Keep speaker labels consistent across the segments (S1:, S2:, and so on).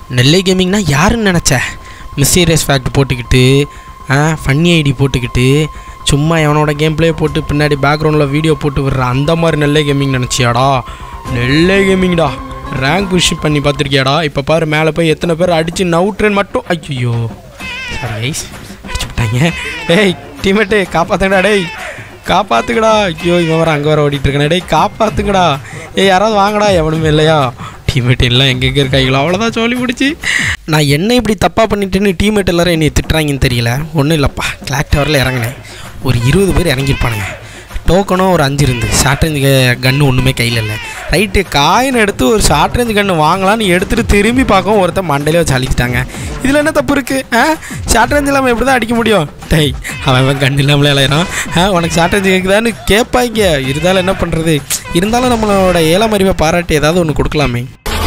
S1: நெல்லை கேமிங்னா யாருன்னு நினச்ச மிஸ்டீரியஸ் ஃபேக்ட் போட்டுக்கிட்டு ஃபன்னி ஐடி போட்டுக்கிட்டு சும்மா எவனோட கேம் ப்ளே போட்டு பின்னாடி பேக்ரவுண்டில் வீடியோ போட்டு விடுற அந்த மாதிரி நெல்லை கேமிங் நினச்சியாடா நெல்லை கேமிங்டா ரேங்க் புஷ் பண்ணி பார்த்துருக்கியாடா இப்போ பாரு மேலே போய் எத்தனை பேர் அடித்து நவுட்ரேன் மட்டும் ஐயோ சாரி ஐஸ் அடிச்சு விட்டாங்க டேய் டீமேட்டு காப்பாற்றுங்கடா டேய் காப்பாற்றுங்கடா ஐயோ இவன் வர அங்கே வர ஓடிட்டு இருக்கானே டேய் காப்பாற்றுங்கடா ஏய் யாராவது வாங்கடா எவனுமே இல்லையா டீம்மேட் எல்லாம் எங்கெங்கே இருக்காங்களோ அவ்வளோதான் சொல்லி முடிச்சு நான் என்ன இப்படி தப்பாக பண்ணிட்டேன்னு டீம்மேட் எல்லாரும் என்னை திட்டுறாங்கன்னு தெரியல ஒன்றும் இல்லைப்பா கிளாக் டவரில் இறங்கினேன் ஒரு இருபது பேர் இறங்கியிருப்பானுங்க டோக்கனும் ஒரு அஞ்சு இருந்து ஷார்ட் ரேஞ்ச் கன்று ஒன்றுமே கையில் இல்லை ரைட்டு காயின் எடுத்து ஒரு ஷார்ட் ரேஞ்ச் கன்று வாங்கலாம்னு எடுத்துகிட்டு திரும்பி பார்க்கவும் ஒருத்தன் மண்டையிலே வச்சு அழிச்சிட்டாங்க இதில் என்ன தப்பு இருக்குது ஆ ஷார்ட் ரேஞ்ச் இல்லாமல் எப்படி தான் அடிக்க முடியும் டேய் அவன் அவன் கண்ணு இல்லாமலே அலையிறான் ஆ உனக்கு ஷார்ட் ரேஞ்ச் கேட்குதான்னு கேட்பாங்க இருந்தாலும் என்ன பண்ணுறது இருந்தாலும் நம்மளோட ஏழாம் அறிவை பாராட்டி ஏதாவது ஒன்று கொடுக்கலாமே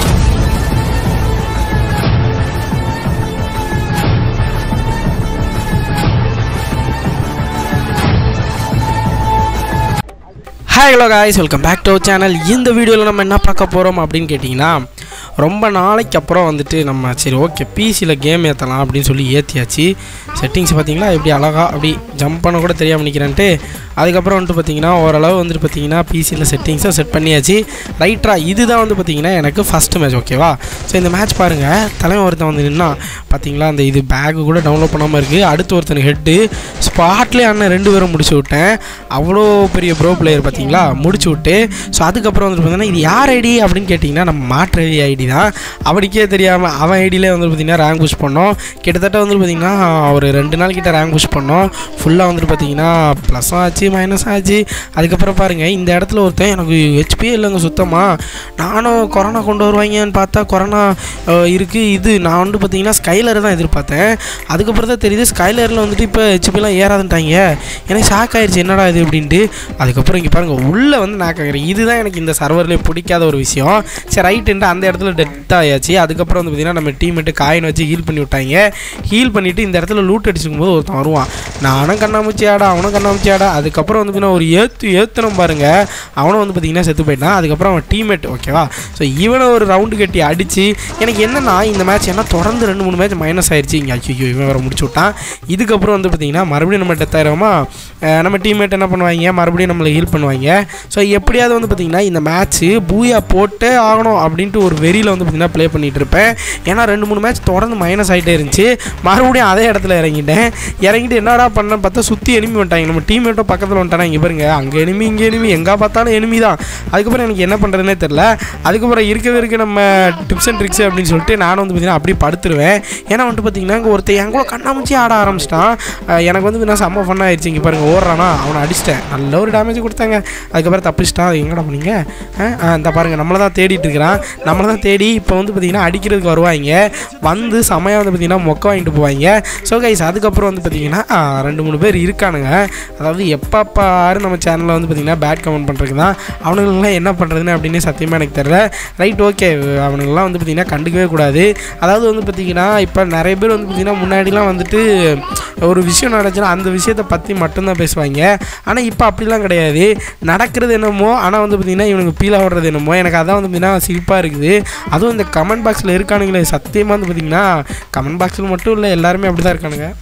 S1: hi hello guys welcome back to channel இந்த வீடியோவில் நம்ம என்ன பார்க்க போகிறோம் அப்படின்னு கேட்டிங்கன்னா ரொம்ப நாளைக்கு அப்புறம் வந்துட்டு நம்ம சரி ஓகே பிசியில் கேம் ஏற்றலாம் அப்படின்னு சொல்லி ஏற்றியாச்சு செட்டிங்ஸ் பார்த்தீங்களா எப்படி அழகாக அப்படி ஜம்ப் பண்ண கூட தெரியாமல் நிற்கிறேன்ட்டு அதுக்கப்புறம் வந்துட்டு பார்த்தீங்கன்னா ஓரளவு வந்துட்டு பார்த்தீங்கன்னா பிசியில் செட்டிங்ஸை செட் பண்ணியாச்சு ரைட்ரா இதுதான் வந்து பார்த்தீங்கன்னா எனக்கு ஃபஸ்ட்டு மேட்ச் ஓகேவா ஸோ இந்த மேட்ச் பாருங்கள் தலைவன் ஒருத்தன் வந்து நின்னா பார்த்தீங்களா அந்த இது பேக்கு கூட டவுன்லோட் பண்ணாமல் இருக்குது அடுத்து ஒருத்தன் ஹெட்டு ஸ்பாட்லேயே அண்ணன் ரெண்டு பேரும் முடிச்சு விட்டேன் அவ்வளோ பெரிய ப்ரோ பிளேயர் பார்த்தீங்களா முடிச்சு விட்டு ஸோ அதுக்கப்புறம் வந்துட்டு பார்த்தீங்கன்னா இது யார் ஐடி அப்படின்னு கேட்டிங்கன்னா நம்ம மாற்று ஐடி தான் அவனுக்கே தெரியாமல் அவன் ஐடியிலே வந்து பார்த்தீங்கன்னா ரேங்க் புஷ் பண்ணோம் கிட்டத்தட்ட வந்து பார்த்தீங்கன்னா ஒரு ரெண்டு நாள் கிட்ட ரேங்க் புஷ் பண்ணோம் ஃபுல்லாக வந்துட்டு பார்த்தீங்கன்னா ப்ளஸும் ஆச்சு மைனஸ் ஆச்சு அதுக்கப்புறம் பாருங்கள் இந்த இடத்துல ஒருத்தன் எனக்கு ஹெச்பியே இல்லைங்க சுத்தமாக நானும் கொரோனா கொண்டு வருவாங்கன்னு பார்த்தா கொரோனா இருக்குது இது நான் வந்து பார்த்தீங்கன்னா ஸ்கைலர் தான் எதிர்பார்த்தேன் அதுக்கப்புறம் தான் தெரியுது ஸ்கைலரில் வந்துட்டு இப்போ ஹெச்பிலாம் ஏறாதுன்ட்டாங்க எனக்கு ஷாக் ஆயிடுச்சு என்னடா இது அப்படின்ட்டு அதுக்கப்புறம் இங்கே பாருங்கள் உள்ளே வந்து நான் கேட்குறேன் இதுதான் எனக்கு இந்த சர்வர்லேயே பிடிக்காத ஒரு விஷயம் சரி ரைட்டுன்ட்டு அந்த இடத்துல டெத் ஆயாச்சு அதுக்கப்புறம் வந்து பார்த்தீங்கன்னா நம்ம டீமெட்டு காயின் வச்சு ஹீல் பண்ணி விட்டாங்க ஹீல் பண்ணிவிட்டு இந்த இடத்துல லூட் அடிச்சுக்கும் போது ஒருத்தன் வருவான் நானும் கண்ணாமூச்சி ஆடா அவனும் கண்ணாமூச்சி ஆடா அதுக்கப்புறம் வந்து பார்த்தீங்கன்னா ஒரு ஏற்று ஏற்றுனம் பாருங்கள் அவனும் வந்து பார்த்தீங்கன்னா செத்து போயிட்டான் அதுக்கப்புறம் அவன் டீம்மேட் ஓகேவா ஸோ இவனை ஒரு ரவுண்டு கட்டி அடித்து எனக்கு என்னன்னா இந்த மேட்ச் என்ன தொடர்ந்து ரெண்டு மூணு மேட்ச் மைனஸ் ஆயிடுச்சு இங்கே ஐயோ இவன் வேறு முடிச்சு விட்டான் இதுக்கப்புறம் வந்து பார்த்தீங்கன்னா மறுபடியும் நம்ம டெத் ஆயிரோமா அஹ் நம்ம டீம்மேட் என்ன பண்ணுவாங்க மறுபடியும் நம்மளை ஹீல் பண்ணுவாங்க ஸோ எப்படியாவது வந்து பார்த்தீங்கன்னா இந்த மேட்ச்சு பூயா போட்டே ஆகணும் அப்படின்ட்டு ஒரு வெறியில் வந்து பார்த்தீங்கன்னா ப்ளே பண்ணிகிட்டு இருப்பேன் ஏன்னா ரெண்டு மூணு மேட்ச் தொடர்ந்து மைனஸ் ஆகிட்டே இருந்துச்சு மறுபடியும் அதே இடத்துல இறங்கிட்டேன் இறங்கிட்டு என்னடா பண்ணேன்னு பார்த்தா சுற்றி எனிமி வந்துட்டாங்க நம்ம டீம்மேட்டும் பக்கத்தில் வந்துட்டானா இங்கே பாருங்க அங்கே எனிமி இங்கே எனிமி எங்கே பார்த்தாலும் எனிமி தான் அதுக்கப்புறம் எனக்கு என்ன பண்ணுறதுனே தெரில அதுக்கப்புறம் இருக்கவே இருக்க நம்ம டிப்ஸ் அண்ட் ட்ரிக்ஸ் அப்படின்னு சொல்லிட்டு நானும் வந்து பார்த்தீங்கன்னா அப்படியே படுத்துருவேன் ஏன்னா வந்துட்டு பார்த்தீங்கன்னா இங்கே ஒருத்தர் என் கூட கண்ணாமூச்சி ஆட ஆரம்பிச்சிட்டான் அஹ் எனக்கு வந்து நான் செம்ம ஃபன் ஆயிடுச்சு இங்கே பாருங்க ஓடுறானா அவனை அடிச்சிட்டேன் நல்ல ஒரு டேமேஜ் கொடுத்தாங்க அதுக்கப்புறம் தப்பிச்சிட்டான் எங்கடா பண்ணீங்க இந்த பாருங்க நம்மளை தான் தேடிட்டு இருக்கிறான் நம்மளை தான் தேடி இப்போ வந்து பார்த்தீங்கன்னா அடிக்கிறதுக்கு வருவாங்க வந்து செமையாக வந்து பார்த்தீங்கன்னா மொக்க வாங்கிட்டு போவாங்க ஸோ கைஸ் அதுக்கப்புறம் வந்து பார்த்தீங்கன்னா ஆஹ், ரெண்டு மூணு பேர் இருக்கானுங்க அதாவது எப்போ பாரு நம்ம சேனலில் வந்து பார்த்தீங்கன்னா பேட் கமெண்ட் பண்ணுறதுக்கு தான் அவனுங்களுக்குலாம் என்ன பண்ணுறதுன்னு அப்படின்னு சத்தியமாக எனக்கு தெரியல ரைட் ஓகே அவனுங்கெல்லாம் வந்து பார்த்தீங்கன்னா கண்டுக்கவே கூடாது அதாவது வந்து பார்த்தீங்கன்னா இப்போ நிறைய பேர் வந்து பார்த்தீங்கன்னா முன்னாடிலாம் வந்துட்டு ஒரு விஷயம் நடந்துச்சுன்னா அந்த விஷயத்தை பற்றி மட்டும்தான் பேசுவாங்க ஆனால் இப்போ அப்படிலாம் கிடையாது நடக்கிறது என்னமோ ஆனால் வந்து பார்த்தீங்கன்னா இவனுக்கு பீல் ஆடுறது என்னமோ எனக்கு அதான் வந்து பார்த்தீங்கன்னா சிரிப்பாக இருக்குது அதுவும் இந்த கமெண்ட் பாக்ஸில் இருக்கானுங்களே சத்தியமாக வந்து பார்த்தீங்கன்னா கமெண்ட் பாக்ஸில் மட்டும் இல்லை எல்லாருமே அப்படி தான் இருக்கானுங்க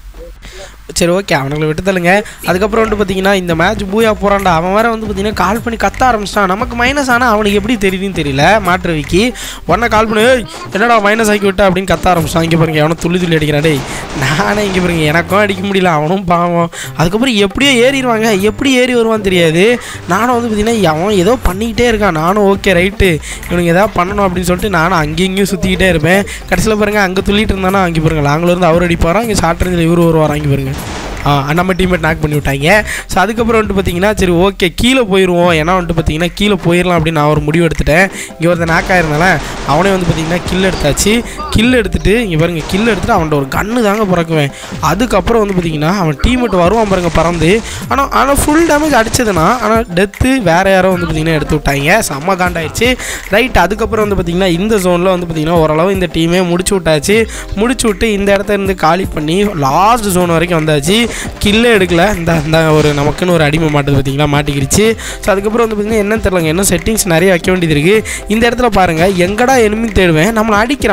S1: சரி ஓகே அவனுங்களை விட்டு தள்ளுங்க அதுக்கப்புறம் வந்து பார்த்தீங்கன்னா இந்த மேட்ச் பூயா போகிறான்டா அவன் வேற வந்து பார்த்தீங்கன்னா கால் பண்ணி கத்த ஆரம்பிச்சிட்டான் நமக்கு மைனஸ் ஆனால் அவனுக்கு எப்படி தெரியுதுன்னு தெரியல மாற்றுவிக்கு உடனே கால் பண்ணி "ஏய், என்னடா மைனஸ் ஆக்கி விட்டா அப்படின்னு கத்த ஆரம்பிச்சிட்டான் இங்கே பாருங்க அவனும் துள்ளி துள்ளி அடிக்கிறான் டேய் நானே இங்கே பாருங்க எனக்கும் அடிக்க முடியல அவனும் பாவம் அதுக்கப்புறம் எப்படியோ ஏறிடுவாங்க எப்படி ஏறி வருவான்னு தெரியாது நானும் வந்து பார்த்தீங்கன்னா அவன் ஏதோ பண்ணிக்கிட்டே இருக்கான் நானும் ஓகே ரைட்டு இவனுக்கு எதாவது பண்ணணும் அப்படின்னு சொல்லிட்டு நானும் அங்கேயும் இங்கேயும் சுற்றிக்கிட்டே இருப்பேன் கடைசியில் பாருங்க அங்கே துள்ளிட்டு இருந்தானா அங்கே பாருங்க லாங்கில் இருந்து அவர் அடிப்பாராம் இங்கே ஷார்ட் இவர் வருவாராம் இங்கே பாருங்க ஆ நம்ம டீம்மேட் நாக் பண்ணி விட்டாங்க ஸோ அதுக்கப்புறம் வந்துட்டு பார்த்தீங்கன்னா சரி ஓகே கீழே போயிடுவோம் ஏன்னா வந்துட்டு பார்த்தீங்கன்னா கீழே போயிடலாம் அப்படின்னு நான் ஒரு முடிவு எடுத்துட்டேன் இங்கே ஒருத்தன் நாக் ஆயிருந்தால அவனே வந்து பார்த்தீங்கன்னா கில் எடுத்தாச்சு கில் எடுத்துட்டு இங்கே பாருங்க கில் எடுத்துட்டு அவன்கிட்ட ஒரு கன்று தாங்க பிறக்குவேன் அதுக்கப்புறம் வந்து பார்த்தீங்கன்னா அவன் டீம்மேட் வருவான் பாருங்க பறந்து ஆனால் ஆனால் ஃபுல் டேமேஜ் அடிச்சதுன்னா ஆனால் டெத்து வேற யாரோ வந்து பார்த்தீங்கன்னா எடுத்து விட்டாங்க செம்ம காண்டாயிடுச்சு ரைட் அதுக்கப்புறம் வந்து பார்த்தீங்கன்னா இந்த ஜோனில் வந்து பார்த்தீங்கன்னா ஓரளவு இந்த டீமே முடிச்சு விட்டாச்சு முடிச்சு விட்டு இந்த இடத்த இருந்து காலி பண்ணி லாஸ்ட் ஜோன் வரைக்கும் வந்தாச்சு கில்லே எடுக்கல இந்த இந்த ஒரு நமக்குன்னு ஒரு அடிமை மாட்டுது பார்த்தீங்களா மாட்டிக்கிடுச்சு ஸோ அதுக்கப்புறம் வந்து பார்த்தீங்கன்னா என்னன்னு தெரியலங்க இன்னும் செட்டிங்ஸ் நிறைய வைக்க வேண்டியது இருக்குது இந்த இடத்துல பாருங்கள் எங்கடா எனிமி தேடுவேன் நம்மளை அடிக்கிறான் ஆனால் எங்கே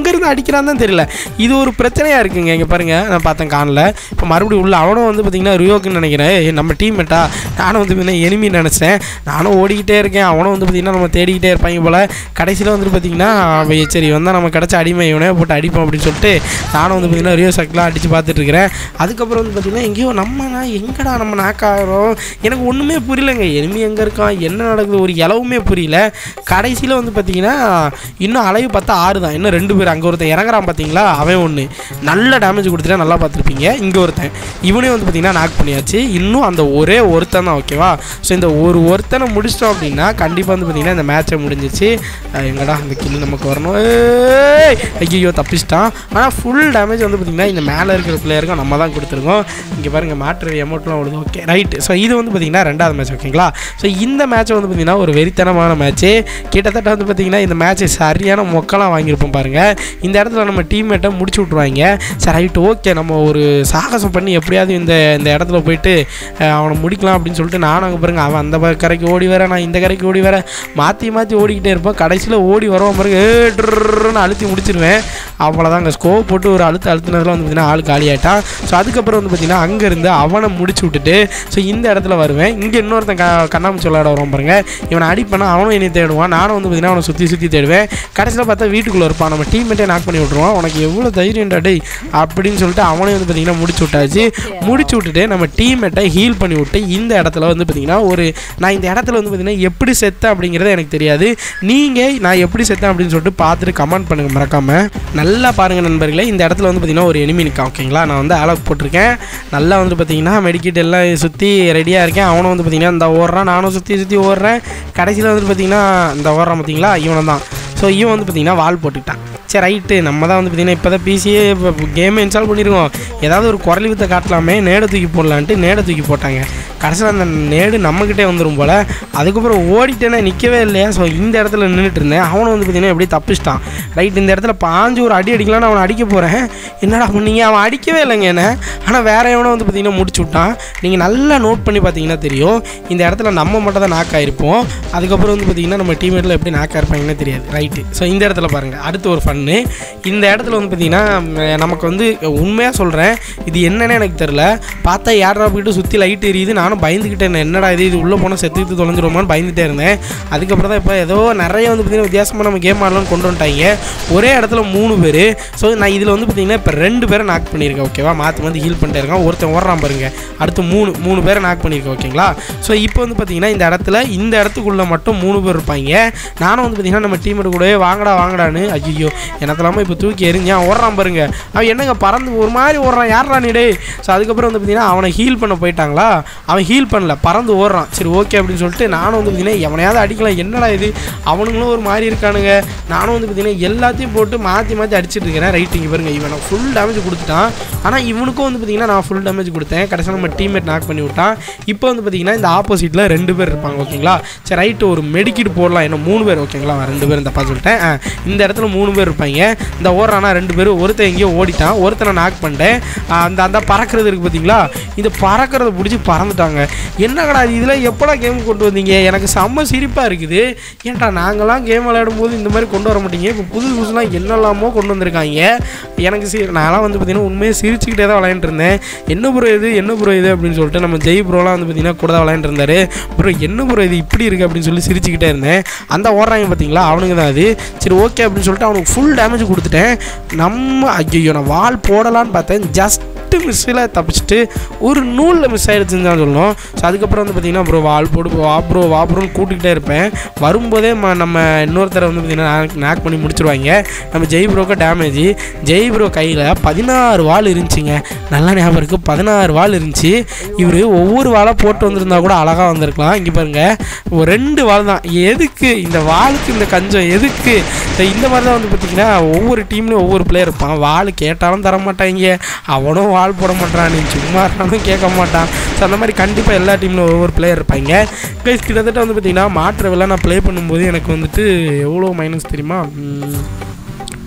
S1: எங்கேருந்து அடிக்கிறான்னு தான் தெரியல இது ஒரு பிரச்சனையாக இருக்குங்க இங்கே பாருங்கள் நான் பார்த்தேன் காணல இப்போ மறுபடியும் உள்ள அவனும் வந்து பார்த்தீங்கன்னா ரியோக்குன்னு நினைக்கிறேன் ஏய், நம்ம டீம்மேட்டா நானும் வந்து பார்த்தீங்கன்னா எனிமி நினச்சேன் நானும் ஓடிக்கிட்டே இருக்கேன் அவனும் வந்து பார்த்தீங்கன்னா நம்ம தேடிக்கிட்டே இருப்பாங்க போல் கடைசியில் வந்து பார்த்தீங்கன்னா அவன் சரி வந்தால் நம்ம கிடச்ச அடிமை இவனே போட்டு அடிப்போம் அப்படின்னு சொல்லிட்டு நானும் வந்து பார்த்தீங்கன்னா ரியோ சக்கெலாம் அடித்து பார்த்துட்டு இருக்கிறேன் அதுக்கப்புறம் வந்து பார்த்தீங்கன்னா எங்கேயோ நம்ம நான் எங்கடா நம்ம நாக்காகிறோம் எனக்கு ஒன்றுமே புரியலைங்க எனிமி எங்கே இருக்கான் என்ன நடக்குது ஒரு இலவுமே புரியல கடைசியில் வந்து பார்த்தீங்கன்னா இன்னும் அளவு பார்த்தா ஆறு தான் இன்னும் ரெண்டு பேர் அங்கே ஒருத்தன் இறங்குறான் பார்த்தீங்களா அவன் ஒன்று நல்ல டேமேஜ் கொடுத்துட்டா நல்லா பார்த்துருப்பீங்க இங்கே ஒருத்தன் இவனே வந்து பார்த்தீங்கன்னா நாக் பண்ணியாச்சு இன்னும் அந்த ஒரே ஒருத்தன் தான் ஓகேவா ஸோ இந்த ஒரு ஒருத்தனை முடிச்சிட்டோம் அப்படின்னா கண்டிப்பாக வந்து பார்த்தீங்கன்னா இந்த மேட்சை முடிஞ்சிச்சு அஹ் எங்கடா அந்த கில் நமக்கு வரணும் ஏய் ஐயோ தப்பிச்சிட்டான் ஆனால் ஃபுல் டேமேஜ் வந்து பார்த்தீங்கன்னா இந்த மேலே இருக்கிற பிளேயருக்கும் நம்ம தான் கொடுத்துருக்கோம் இங்கே பாருங்கள் மேட்ரு எமௌண்ட்லாம் விடுது ஓகே ரைட்டு ஸோ இது வந்து பார்த்தீங்கன்னா ரெண்டாவது மேட்ச் ஓகேங்களா ஸோ இந்த மேட்ச் வந்து பார்த்தீங்கன்னா ஒரு வெறித்தனமான மேட்ச்சு கிட்டத்தட்ட வந்து பார்த்தீங்கன்னா இந்த மேட்ச்சு சரியான மொக்கெல்லாம் வாங்கியிருப்போம் பாருங்கள் இந்த இடத்துல நம்ம டீம்மேட்டை முடிச்சு விட்ருவாங்க சரி ரைட்டு ஓகே நம்ம ஒரு சாகசம் பண்ணி எப்படியாவது இந்த இந்த இடத்துல போயிட்டு அஹ், அவனை முடிக்கலாம் அப்படின்னு சொல்லிட்டு நானும் அங்கே பாருங்க அவன் அந்த ப- கரைக்கு ஓடி வர நான் இந்த கரைக்கு ஓடி வர மாற்றி மாற்றி ஓடிக்கிட்டே இருப்போம் கடைசியில் ஓடி வருவான் பாருங்க ஏன்னு அழுத்தி முடிச்சிருவேன் அவ்வளோதான் அங்கே ஸ்கோப் போட்டு ஒரு அழுத்து அழுத்துனதுல வந்து பார்த்தீங்கன்னா ஆள் காலி ஆயிட்டான் ஸோ அதுக்கப்புறம் வந்து பார்த்தீங்கன்னா அங்கேருந்து அவனை முடிச்சு விட்டுட்டு ஸோ இந்த இடத்துல வருவேன் இங்கே இன்னொருத்தன் க கண்ணாமூச்சி விளையாட வருவான் பாருங்க இவனை அடிப்பேனா அவனும் என்னை தேடுவான் நானும் வந்து பார்த்தீங்கன்னா அவனை சுற்றி சுற்றி தேடுவேன் கடைசியில் பார்த்தா வீட்டுக்குள்ளே இருப்பான் நம்ம டீம்மேட்டே நாக் பண்ணி விட்ருவான் உனக்கு எவ்வளோ தைரியம்டா டேய் அப்படின்னு சொல்லிட்டு அவனையும் வந்து பார்த்தீங்கன்னா முடிச்சு விட்டாச்சு முடிச்சு விட்டுட்டு நம்ம டீம்மேட்டை ஹீல் பண்ணி விட்டு இந்த இடத்துல வந்து பார்த்தீங்கன்னா ஒரு நான் இந்த இடத்துல வந்து பார்த்தீங்கன்னா எப்படி செத்தேன் அப்படிங்கிறது எனக்கு தெரியாது நீங்கள் நான் எப்படி செத்தேன் அப்படின்னு சொல்லிட்டு பார்த்துட்டு கமெண்ட் பண்ணுங்கள் மறக்காமல் நல்லா பாருங்கள் நண்பர்களே இந்த இடத்துல வந்து பார்த்தீங்கன்னா ஒரு enemy நிற்கான் ஓகேங்களா நான் வந்து அலக் போட்டிருக்கேன் நல்லா வந்து பார்த்தீங்கன்னா மெடிக்கிட் எல்லாம் சுற்றி ரெடியாக இருக்கேன் அவனும் வந்து பார்த்தீங்கன்னா இந்த ஓடுறான் நானும் சுற்றி சுற்றி ஓடுறேன் கடைசியில் வந்து பார்த்தீங்கன்னா இந்த ஓடுறான் பார்த்தீங்களா இவனை தான் ஸோ இவன் வந்து பார்த்தீங்கன்னா வால் போட்டுக்கிட்டான் சரி ரைட்டு நம்ம தான் வந்து பார்த்தீங்கன்னா இப்போ தான் பிசியே இப்போ கேமை இன்ஸ்டால் பண்ணியிருக்கோம் ஏதாவது ஒரு குரலி வித்தை காட்டலாமே நேடை தூக்கி போடலான்ட்டு நேடை தூக்கி போட்டாங்க கடைசியில் அந்த நேடு நம்மக்கிட்டே வந்துடும் போல் அதுக்கப்புறம் ஓடிட்டேன்னா நிற்கவே இல்லையா ஸோ இந்த இடத்துல நின்றுட்டு இருந்தேன் அவனை வந்து பார்த்தீங்கன்னா எப்படி தப்பிச்சிட்டான் ரைட் இந்த இடத்துல பாஞ்சு ஒரு அடி அடிக்கலாம்னு அவனை அடிக்க போகிறேன் என்னடா பண்ணீங்க அவன் அடிக்கவே இல்லைங்க என்ன ஆனால் வேற எவனோ வந்து பார்த்தீங்கன்னா முடிச்சு விட்டான் நீங்கள் நல்லா நோட் பண்ணி பார்த்தீங்கன்னா தெரியும் இந்த இடத்துல நம்ம மட்டும் தான் நாக் ஆயிருப்போம் அதுக்கப்புறம் வந்து பார்த்தீங்கன்னா நம்ம டீமேட்டில் எப்படி நாக்காக இருப்பாங்கன்னு தெரியாது ரைட்டு ஸோ இந்த இடத்துல பாருங்கள் அடுத்து ஒரு ஃபன்னு இந்த இடத்துல வந்து பார்த்தீங்கன்னா ம், நமக்கு வந்து உண்மையாக சொல்கிறேன் இது என்னன்னு எனக்கு தெரில பார்த்தா ஏர்ட்ரா போயிட்டு சுற்றி லைட் எரியுது நானும் பயந்துக்கிட்டேன் என்னடா இது இது உள்ளே போனால் செத்துக்கிட்டு தொலைஞ்சிருமான்னு பயந்துட்டே இருந்தேன் அதுக்கப்புறம் தான் இப்போ ஏதோ நிறைய வந்து பார்த்தீங்கன்னா வித்தியாசமாக நம்ம கேம் ஆடலாம்னு கொண்டு வந்துட்டாங்க ஒரே இடத்துல மூணு பேர் ஸோ நான் இதில் வந்து பார்த்தீங்கன்னா இப்போ ரெண்டு பேரை நாக் பண்ணியிருக்கேன் ஓகேவா மாற்றி மாற்றி ஹீல் பண்ணிட்டே இருக்கேன் ஒருத்தன் ஓடுறான் பாருங்க அடுத்து மூணு மூணு பேரை நாக் பண்ணியிருக்கேன் ஓகேங்களா ஸோ இப்போ வந்து பார்த்தீங்கன்னா இந்த இடத்துல இந்த இடத்துக்குள்ளே மட்டும் மூணு பேர் இருப்பாங்க நானும் வந்து பார்த்தீங்கன்னா நம்ம டீமேட் கூடவே வாங்கடா வாங்கடான்னு ஐயோ எனத்தெல்லாமல் இப்போ தூக்கி எரிஞ்சான் ஓடுறான் பாருங்க அவன் என்னங்க பறந்து ஒரு மாதிரி ஓடுறான் யாரா நீ டேய் ஸோ அதுக்கப்புறம் வந்து பார்த்தீங்கன்னா அவனை ஹீல் பண்ண போயிட்டாங்களா அவன் ஹீல் பண்ணல பறந்து ஓடுறான் சரி ஓகே அப்படின்னு சொல்லிட்டு நானும் வந்து பார்த்தீங்கன்னா எவனையாவது அடிக்கலாம் என்னடா இது அவனுங்களும் ஒரு மாதிரி இருக்கானுங்க நானும் வந்து பார்த்தீங்கன்னா எல்லாத்தையும் போட்டு மாற்றி மாற்றி அடிச்சிட்டு இருக்கிறேன் ரைட்டிங் பாருங்க இவனை ஃபுல் டேமேஜ் கொடுத்துட்டான் ஆனால் இவனுக்கும் வந்து பார்த்தீங்கன்னா நான் ஃபுல் டேமேஜ் கொடுத்தேன் கடைசியில் நம்ம டீம்மேட் நாக் பண்ணி விட்டான் இப்போ வந்து பார்த்தீங்கன்னா இந்த ஆப்போசிட்டில் ரெண்டு பேர் இருப்பாங்க ஓகேங்களா சரி ரைட்டு ஒரு மெடிக்கிட் போடலாம் என்ன மூணு பேர் ஓகேங்களா ரெண்டு பேரும் தப்பா சொல்லிட்டேன் ஆ, இந்த இடத்துல மூணு பேர் இருப்பாங்க இந்த ஓடுறானா ரெண்டு பேர் ஒருத்தன் எங்கேயோ ஓடிட்டான் ஒருத்தனை நாக் பண்ணிட்டேன் ஆ, அந்த அந்த பறக்கிறது இருக்குது பார்த்தீங்களா இது பறக்கிறத பிடிச்சி பறந்துட்டாங்க என்னங்கடா இதில் எப்படா கேம் கொண்டு வந்தீங்க எனக்கு செம்ம சிரிப்பாக இருக்குது ஏன்டா நாங்களாம் கேம் விளையாடும் போது இந்த மாதிரி கொண்டு வர மாட்டீங்க இப்போ புதுசு புதுசுலாம் என்னெல்லாமோ கொண்டு வந்திருக்காங்க எனக்கு சி நான்லாம் வந்து பார்த்தீங்கன்னா உண்மையாக சிரிச்சுக்கிட்டே தான் விளையாண்டுட்டு இருந்தேன் என்ன ப்ரோ இது என்ன ப்ரோ இது அப்படின்னு சொல்லிட்டு நம்ம ஜெய் ப்ரோலாம் வந்து பார்த்தீங்கன்னா கூட தான் விளையாண்டு இருந்தாரு ப்ரோ என்ன ப்ரோ இது இப்படி இருக்குது அப்படின்னு சொல்லி சிரிச்சுக்கிட்டே இருந்தேன் அந்த ஓடுறாங்க பார்த்தீங்களா அவனுங்க தான் அது சரி ஓகே அப்படின்னு சொல்லிட்டு அவனுக்கு ஃபுல் டேமேஜ் கொடுத்துட்டேன் நம்ம ஐயோ நான் வால் போடலான்னு பார்த்தேன் ஜஸ்ட் மிஸ்ஸில் தப்பிச்சிட்டு ஒரு நூலில் மிஸ் ஆகிடுச்சுன்னு தான் சொல்லணும் ஸோ அதுக்கப்புறம் வந்து பார்த்தீங்கன்னா ப்ரோ வால் போடு வா ப்ரோ வா ப்ரோன்னு கூட்டிகிட்டே இருப்பேன் வரும்போதே ம நம்ம இன்னொருத்தரை வந்து பார்த்தீங்கன்னா நாக் பண்ணி முடிச்சிருவாங்க நம்ம ஜெய் ப்ரோக்கு டேமேஜ் ஜெய் ப்ரோ கையில் பதினாறு வால் இருந்துச்சுங்க நல்லா ஞாபகம் இருக்குது பதினாறு வால் இருந்துச்சு இவர் ஒவ்வொரு வாழை போட்டு வந்திருந்தா கூட அழகாக வந்திருக்கலாம் இங்கே பாருங்க ஒரு ரெண்டு வால் தான் எதுக்கு இந்த வாளுக்கு இந்த கஞ்சம் எதுக்கு இந்த இந்த மாதிரி தான் வந்து பார்த்தீங்கன்னா ஒவ்வொரு டீம்லேயும் ஒவ்வொரு பிளேயர் இருப்பான் வாள் கேட்டாலும் தர மாட்டாங்க அவனும் வால் போட மாட்டான் நீ சும்மா இருந்தாலும் கேட்க மாட்டான் ஸோ அந்த மாதிரி கண்டிப்பாக எல்லா டீம்லையும் ஒவ்வொரு பிளேயர் இருப்பாங்க கைஸ் கிட்டத்தட்ட வந்து பார்த்தீங்கன்னா மாற்ற விழா நான் ப்ளே பண்ணும்போது எனக்கு வந்துட்டு எவ்வளோ மைனஸ் தெரியுமா ம்,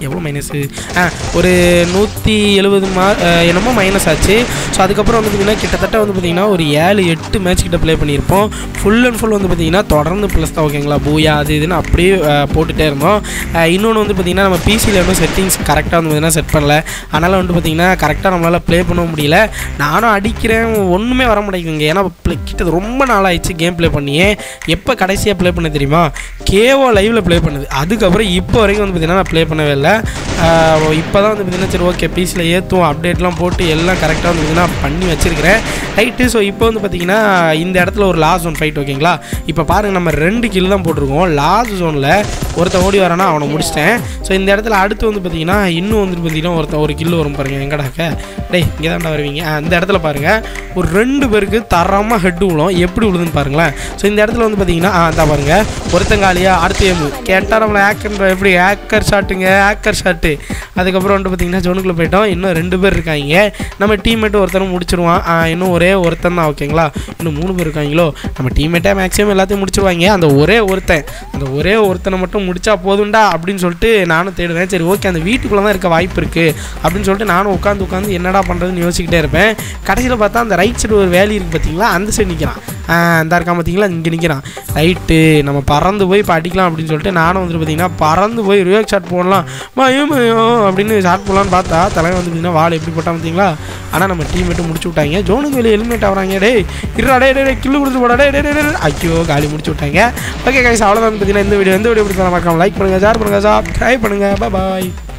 S1: எவ்வளோ மைனஸு ஆ ஒரு நூற்றி எழுபது மா அஹ், என்னமோ மைனஸ் ஆச்சு ஸோ அதுக்கப்புறம் வந்து பார்த்திங்கன்னா கிட்டத்தட்ட வந்து பார்த்திங்கன்னா ஒரு ஏழு எட்டு மேட்ச் கிட்ட ப்ளே பண்ணியிருப்போம் ஃபுல் அண்ட் ஃபுல் வந்து பார்த்திங்கன்னா தொடர்ந்து ப்ளஸ் தான் ஓகேங்களா பூயா அது இதுன்னு அப்படியே அஹ், போட்டுகிட்டே இருந்தோம் இன்னொன்று வந்து பார்த்திங்கன்னா நம்ம பிசியில் இன்னும் செட்டிங்ஸ் கரெக்டாக வந்து பார்த்திங்கன்னா செட் பண்ணல அதனால் வந்து பார்த்திங்கன்னா கரெக்டாக நம்மளால் ப்ளே பண்ண முடியல நானும் அடிக்கிறேன் ஒன்றுமே வர மாட்டேங்குதுங்க ஏன்னா play- கிட்ட ரொம்ப நாள் ஆயிடுச்சு கேம் ப்ளே பண்ணியே எப்போ கடைசியாக ப்ளே பண்ண தெரியுமா கேவோ லைவில் ப்ளே பண்ணுது அதுக்கப்புறம் இப்போ வரைக்கும் வந்து பார்த்திங்கன்னா நான் ப்ளே பண்ணவே இல்லை இப்போ தான் வந்து பார்த்திங்கன்னா சரி ஓகே பிசியில் ஏற்றுவோம் அப்டேட்லாம் போட்டு எல்லாம் கரெக்டாக வந்து பார்த்திங்கன்னா பண்ணி வச்சுருக்கிறேன் ரைட்டு ஸோ இப்போ வந்து பார்த்திங்கன்னா இந்த இடத்துல ஒரு லாஸ்ட் ஜோன் ஃபைட் ஓகேங்களா இப்போ பாருங்கள் நம்ம ரெண்டு கில் தான் போட்டிருக்கோம் லாஸ்ட் ஜோனில் ஒருத்தன் ஓடி வரானா அவனை முடிச்சிட்டேன் ஸோ இந்த இடத்துல அடுத்து வந்து பார்த்திங்கன்னா இன்னும் வந்து பார்த்திங்கன்னா ஒருத்தன் ஒரு கில் வரும் பாருங்கள் எங்கடாக்க டேய் இங்கே தான்டா வருவீங்க ஆ, இந்த இடத்துல பாருங்கள் ஒரு ரெண்டு பேருக்கு தரமாக ஹெட் விழும் எப்படி விழுதுன்னு பாருங்களேன் ஸோ இந்த இடத்துல வந்து பார்த்தீங்கன்னா ஆ தான் பாருங்கள் ஒருத்தங்காலியா அடுத்த ஏமு கேட்டால் நம்மளை ஹேக்கர் எப்படி ஹேக்கர் ஷாட்டுங்க ஹேக்கர் ஷாட்டு அதுக்கப்புறம் வந்து பார்த்தீங்கன்னா ஜோனுக்குள்ளே போயிட்டோம் இன்னும் ரெண்டு பேர் இருக்காங்க நம்ம டீம்மேட் ஒருத்தரும் முடிச்சிருவான் ஆ, இன்னும் ஒரே ஒருத்தன் தான் ஓகேங்களா இன்னும் மூணு பேர் இருக்காங்களோ நம்ம டீம்மேட்டே மேக்ஸிமம் எல்லாத்தையும் முடிச்சிருவாங்க அந்த ஒரே ஒருத்தன் அந்த ஒரே ஒருத்தனை மட்டும் முடிச்சா போதும்டா அப்படின்னு சொல்லிட்டு நானும் தேடுவேன் சரி ஓகே அந்த வீட்டுக்குள்ளே தான் இருக்க வாய்ப்பு இருக்குது அப்படின்னு சொல்லிட்டு நானும் உட்காந்து உட்காந்து என்னடா பண்ணுறதுன்னு யோசிச்சுக்கிட்டே இருப்பேன் கடைசியில் பார்த்தா அந்த ரைட் சைடு ஒரு வேலி இருக்குது பார்த்தீங்களா அந்த சைடு நிற்கிறான் அந்த இருக்கான் பார்த்தீங்களா இங்கே நிற்கிறான் ரைட்டு நம்ம பறந்து போய் இப்போ அடிக்கலாம் அப்படின்னு சொல்லிட்டு நானும் வந்துட்டு பார்த்தீங்கன்னா பறந்து போய் ரியோக் ஷாட் போடலாம் மயம் மயம் அப்படின்னு ஷாட் போடலான்னு பார்த்தா தலைவன் வந்து பார்த்தீங்கன்னா வால் எப்படி போட்டான் பார்த்தீங்களா ஆனால் நம்ம டீம் மட்டும் முடிச்சு விட்டாங்க ஜோனுக்கு வெளியே எலிமினேட் ஆகிறாங்க டேய் இருடா டே டே கில்லு கொடுத்து போடா டே டே டே, டே டே. ஐயோ காலி முடிச்சு விட்டாங்க ஓகே கைஸ் அவ்வளோதான் பார்த்தீங்கன்னா இந்த வீடியோ எந்த வீடியோ பிடிச்சா மறக்காம லைக் பண்ணுங்கள் ஷேர் பண்ணுங்கள் சப்ஸ்கிரைப் பண்ணுங்கள் பாய்